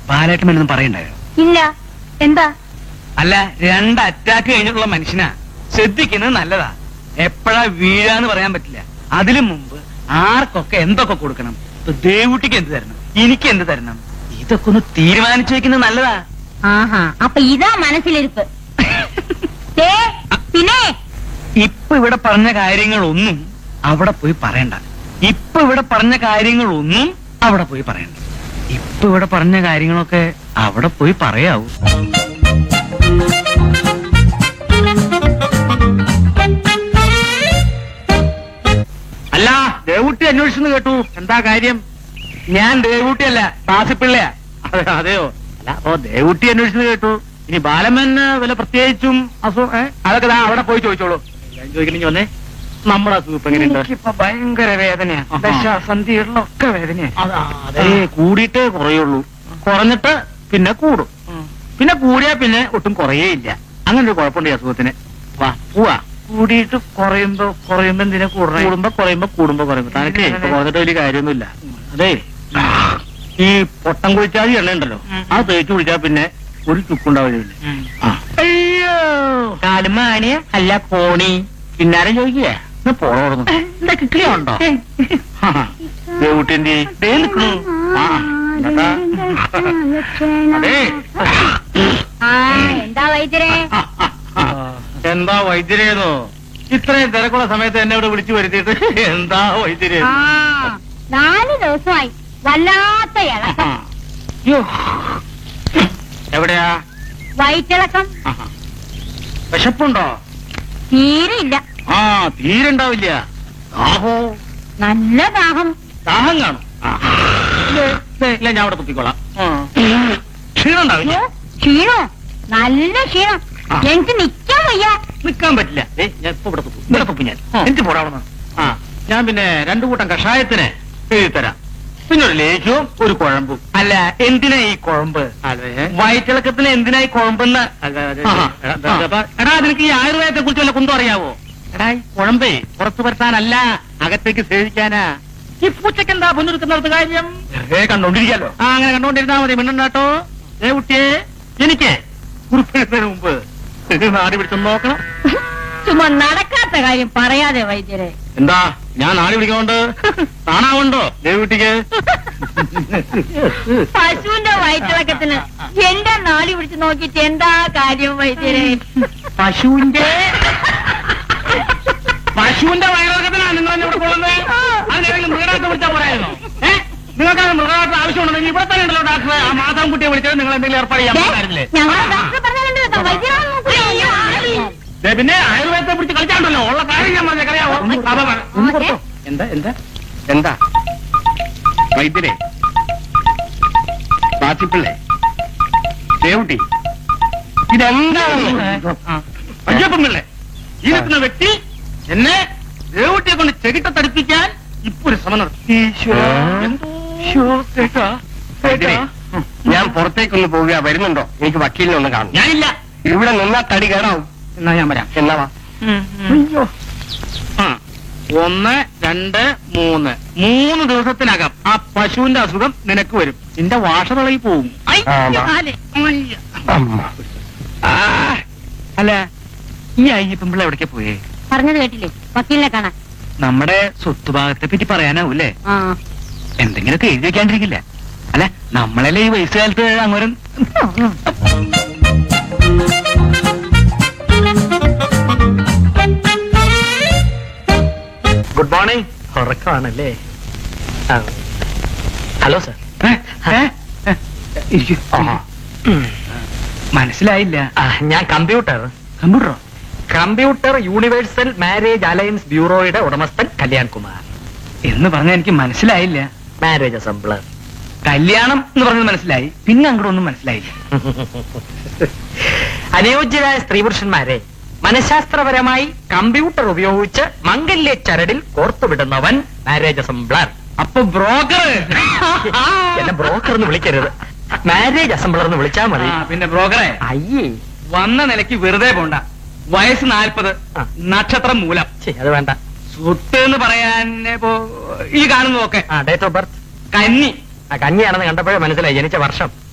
ബാലേട്ടനൊന്നും പറയണ്ടായോ ഇല്ല എന്താ അല്ല രണ്ട് അറ്റാക്ക് കഴിഞ്ഞിട്ടുള്ള മനുഷ്യനാ ശ്രദ്ധിക്കുന്നത് നല്ലതാ എപ്പോഴാ വീഴാന്ന് പറയാൻ പറ്റില്ല അതിനു മുമ്പ് ആർക്കൊക്കെ എന്തൊക്കെ കൊടുക്കണം ഇപ്പൊ ദേവുട്ടിക്ക് എന്ത് തരണം എനിക്ക് എന്ത് തരണം ഇതൊക്കെ ഒന്ന് തീരുമാനിച്ചു വെക്കുന്നത് നല്ലതാ ആഹാ അപ്പൊ ഇതാ മനസ്സിലിരിപ്പ് ദേ, പിന്നെ ഇപ്പൊ ഇവിടെ പറഞ്ഞ കാര്യങ്ങളൊന്നും അവിടെ പോയി പറയണ്ട ഇപ്പൊ ഇവിടെ പറഞ്ഞ കാര്യങ്ങളൊന്നും അവിടെ പോയി പറയണ്ട ഇപ്പൊ ഇവിടെ പറഞ്ഞ കാര്യങ്ങളൊക്കെ അവിടെ പോയി പറയാവൂ അല്ല ദേവുട്ടി അന്വേഷിച്ചെന്ന് കേട്ടു എന്താ കാര്യം ഞാൻ ദേവൂട്ടിയല്ല താസിപ്പിള്ളയാ അതെ അതെയോ അല്ല അപ്പൊ ദേവൂട്ടി അന്വേഷിച്ചെന്ന് കേട്ടു ഇനി ബാലമ്മന് വില പ്രത്യേകിച്ചും അസു ഏ? അതൊക്കെ ദാ അവിടെ പോയി ചോദിച്ചോളൂ ഞാൻ ചോദിക്കണെങ്കിൽ വന്നേ നമ്മുടെ അസുഖം ഇപ്പൊ എങ്ങനെയുണ്ട് ഇപ്പൊ ഭയങ്കര വേദനയാ ആഹാ. ദശാസന്ധികളിലൊക്കെ വേദനയാ അതേ കൂടിയിട്ടേ കുറയുള്ളൂ കുറഞ്ഞിട്ട് പിന്നെ കൂടും പിന്നെ കൂടിയാ പിന്നെ ഒട്ടും കുറയേയില്ല അങ്ങനെ ഒരു കുഴപ്പമുണ്ട് ഈ അസുഖത്തിന് വാ പോവാ കൂടിയിട്ട് കുറയുമ്പോ കുറയുമ്പോ എന്തിനാ കൂടണേ കൂടുമ്പോ കുറയുമ്പോ കൂടുമ്പോ കുറയുമ്പോ തനക്ക് ഇപ്പൊ കുറഞ്ഞിട്ട് വലിയ കാര്യമൊന്നുമില്ല അതെ ഈ പൊട്ടം കുഴിച്ചാതി എണ്ണ ഉണ്ടല്ലോ ഉം. അത് തേച്ച് കുടിച്ചാൽ പിന്നെ ഒരു ചുക്കുണ്ടാവില്ല ഉം. അയ്യോ കാലുമാണിയ അല്ല കോണി പിന്നാരെ ചോദിക്കുക പോണോർന്നു എന്താ കിട്ടിയുണ്ടോ ദേവുട്ടിന്റെ ദേ നിക്കണു ആ എന്താ? അതെ ആ എന്താ വൈദ്യരെ എന്താ വൈദ്യരേന്നോ ഇത്രയും തിരക്കുള്ള സമയത്ത് എന്നെ ഇവിടെ വിളിച്ചു വരുത്തിയിട്ട് എന്താ വൈദ്യരേ ആ നാല് ദിവസമായി വല്ലാത്ത ഇളക്കം അയ്യോ എവിടെയാ വയറ്റിളക്കം ആഹാ. വിശപ്പുണ്ടോ തീരെ ഇല്ല ആ തീരെ ഉണ്ടാവില്ല ആഹോ നല്ല ദാഹം ദാഹം കാണും ആ. ദേ, ദേ, ഇല്ല ഞാൻ അവിടെ തുപ്പിക്കോളാം ആ. ക്ഷീണം ഉണ്ടാവില്ല അയ്യോ, ക്ഷീണോ നല്ല ക്ഷീണം ആ. എനിക്ക് നിക്കാൻ വയ്യ നിൽക്കാൻ പറ്റില്ല ഏ ഞാൻ ഇപ്പൊ ഇവിടെ തുപ്പും ഇവിടെ തുപ്പും ഞാൻ ആ. എനിക്ക് പോടാവുന്ന ആ ഞാൻ പിന്നെ രണ്ടു കൂട്ടം കഷായത്തിന് എഴുതി തരാം പിന്നെ ഒരു ലേഖ്യവും ഒരു കുഴമ്പും അല്ല എന്തിനാ ഈ കുഴമ്പ് അതെ വയറ്റിളക്കത്തിന് എന്തിനാ ഈ കുഴമ്പെന്ന് അതെ, അതെ, ആഹാ. എടാ, എടാ, എടാ, എടാ നിനക്ക് ഈ ആയുർവേദത്തെ കുറിച്ച് വല്ല കുന്തം അറിയാവോ എടാ ഈ കുഴമ്പേ പുറത്തു വരുത്താനല്ല അകത്തേക്ക് സേവിക്കാനാ ഈ പൂച്ചക്ക് എന്താ പൊന്നെടുക്കുന്നിടത്ത് കാര്യം ഏ കണ്ടോണ്ടിരിക്കാലോ ആ അങ്ങനെ കണ്ടോണ്ടിരുന്നാ മതി മിണ്ടണ്ടാട്ടോ ഏ കുട്ടിയെ എനിക്ക് കുറിപ്പെടുന്നതിന് മുമ്പ് നാടി പിടിച്ചൊന്ന് നോക്കണം ചുമ്മാ നടക്കാത്ത കാര്യം പറയാതെ വൈദ്യരെ എന്താ ഞാൻ നാടി പിടിക്കണോണ്ട് കാണാവുണ്ടോ ദേവുട്ടിക്ക് പശുവിന്റെ വയറ്റിളക്കത്തിന് എന്റെ നാടി പിടിച്ച് നോക്കിയിട്ട് എന്താ കാര്യം വൈദ്യരെ പശുവിന്റെ പശുവിന്റെ വയറിളക്കത്തിനാണ് നിങ്ങൾ എന്നെ ഇവിടെ കൊള്ളുന്നത് അതിനെങ്കിലും മൃഗഡാക്ടറെ വിളിച്ചാൽ പോരായിരുന്നോ ഏ നിങ്ങൾക്ക് അത് മൃഗഡാക്ടർ ആവശ്യമുണ്ടെങ്കിൽ ഇവിടെ തന്നെ ഉണ്ടല്ലോ ഡാക്ടറെ ആ മാതാം കുട്ടിയെ വിളിച്ചത് നിങ്ങൾ എന്തെങ്കിലും ഏർപ്പാട് ചെയ്യാൻ പറ്റില്ലായിരുന്നില്ലേ ഞങ്ങൾ ഡോക്ടറെ പറഞ്ഞാലുണ്ട് കേട്ടോ, വൈദ്യരെ നോക്കൂല. ദേ, പിന്നെ ആയുർവേദത്തെ പിടിച്ച് കളിച്ചാണ്ടല്ലോ ഉള്ള കാര്യം ഞാൻ പറഞ്ഞ കളിയാവോ അപ്പൊ പറ. ഓക്കേ. എന്താ എന്താ എന്താ വൈദ്യരെ വാച്ചിപ്പിള്ളേ ദേവുട്ടി ഇതെന്താണെന്ന് അയ്യപ്പൻ പിള്ളേ ഈ നിൽക്കുന്ന വ്യക്തി എന്നെ ദേവുട്ടിയെ കൊണ്ട് ചെകിട്ട തടിപ്പിക്കാൻ ഇപ്പൊ ഒരു ശ്രമം നടത്തി എന്തോ വൈദ്യരെ, ഞാൻ പുറത്തേക്കൊന്ന് പോവുക വരുന്നുണ്ടോ എനിക്ക് വക്കീലിനെ ഒന്ന് കാണും ഞാനില്ല ഇവിടെ നിന്നാ തടി കേടാവും എന്നാ ഞാൻ വരാം എന്നാ വാ ആ. ഒന്ന് രണ്ട് മൂന്ന് മൂന്ന് ദിവസത്തിനകം ആ പശുവിന്റെ അസുഖം നിനക്ക് വരും നിന്റെ വാഷതളയിൽ പോവും ഐ, ആ, വാ. കാല്. അയ്യ. അമ്മ. ആ. അല്ല ഈ അയ്യപ്പൻ പിള്ള എവിടേക്കാ പോയേ പറഞ്ഞത് കേട്ടില്ലേ വക്കീലിനെ കാണാൻ നമ്മുടെ സ്വത്തുഭാഗത്തെ പറ്റി പറയാനാവൂലേ ആ എന്തെങ്കിലുമൊക്കെ എഴുതി വെക്കാണ്ടിരിക്കില്ല അല്ല നമ്മളല്ലേ ഈ വയസ്സുകാലത്ത് അങ്ങോരം ഗുഡ് മോർണിംഗ് ഉറക്കമാണല്ലേ ഹലോ സർ മനസ്സിലായില്ല ഞാൻ കമ്പ്യൂട്ടർ കമ്പ്യൂട്ടറോ കമ്പ്യൂട്ടർ യൂണിവേഴ്സൽ മാരേജ് അലയൻസ് ബ്യൂറോയുടെ ഉടമസ്ഥൻ കല്യാൺ കുമാർ എന്ന് പറഞ്ഞ എനിക്ക് മനസ്സിലായില്ല മാരേജ് അസംബ്ലർ കല്യാണം എന്ന് പറഞ്ഞത് മനസ്സിലായി പിന്നെ അങ്ങോട്ടൊന്നും മനസ്സിലായില്ല അനുയോജ്യരായ സ്ത്രീ പുരുഷന്മാരെ മനഃശാസ്ത്രപരമായി കമ്പ്യൂട്ടർ ഉപയോഗിച്ച് മംഗല്യ ചരടിൽ കോർത്തുവിടുന്നവൻ മാരേജ് അസംബ്ലർ അപ്പൊ ബ്രോക്കർ എന്നെ ബ്രോക്കർ എന്ന് വിളിക്കരുത് മാരേജ് അസംബ്ലർ എന്ന് വിളിച്ചാൽ മതി പിന്നെ ബ്രോക്കറെ അയ്യേ വന്ന നിലയ്ക്ക് വെറുതെ പോണ്ട വയസ്സ് നാൽപ്പത് ആ. നക്ഷത്രം മൂലം ഛെ, അത് വേണ്ട സ്വത്ത് എന്ന് പറയാൻ ഇപ്പോ ഈ കാണുന്നതൊക്കെ ആ ഡേറ്റ് ഓഫ് ബർത്ത് കന്നി ആ കഞ്ഞിയാണെന്ന് കണ്ടപ്പോഴേ മനസ്സിലായി ജനിച്ച വർഷം